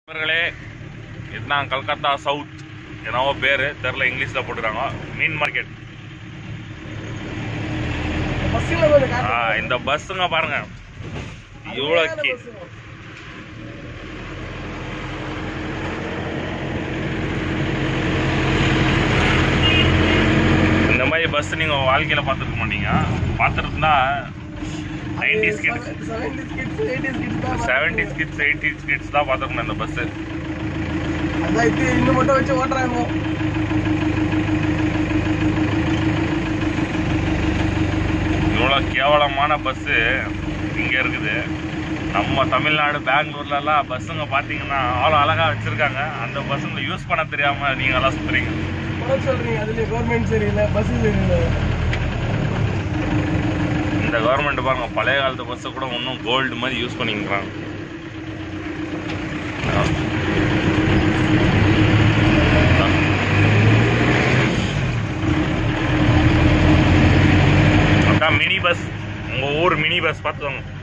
நண்பர்களே இதுதான் கல்கத்தா சவுத் என்னவோ பேர் தெரில இங்கிலீஷில் போட்டுருக்காங்க மீன் மார்க்கெட் பஸ்ஸில் வந்து ஆ, இந்த பஸ்ஸுங்க பாருங்க இவ்வளோ கி இந்த மாதிரி பஸ் நீங்கள் வாழ்க்கையில் பார்த்துருக்க மாட்டீங்க பார்த்துருந்தா nineties kids seventies kids eighties kids தான் செவன்டிஸ் கிட்ஸ் எயிட்டிஸ் கிட்ஸ் தான் பார்த்துருக்கணும் இந்த பஸ்ஸு அதான் இது இன்னும் மட்டும் வச்சு ஓட்டுறாங்க இவ்வளோ கேவலமான பஸ்ஸு இங்கே இருக்குது நம்ம தமிழ்நாடு பெங்களூர்லலாம் பஸ்ஸுங்க பார்த்தீங்கன்னா அவ்வளோ அழகாக வச்சுருக்காங்க அந்த பஸ்ஸுங்களை யூஸ் பண்ண தெரியாமல் நீங்கள் எல்லாம் சுற்றுறீங்க குறை சொல்றீங்க அதுலயும் கவர்மெண்ட் சரியில்லை பஸ் சரியில்லை இந்த கவர்மெண்ட் பாருங்க பழைய காலத்து பஸ்ஸை கூட இன்னும் கோல்டு மாதிரி யூஸ் பண்ணிக்கிறாங்க அதான் மினி பஸ் உங்கள் ஊர் மினி பஸ் பார்த்துக்கோங்க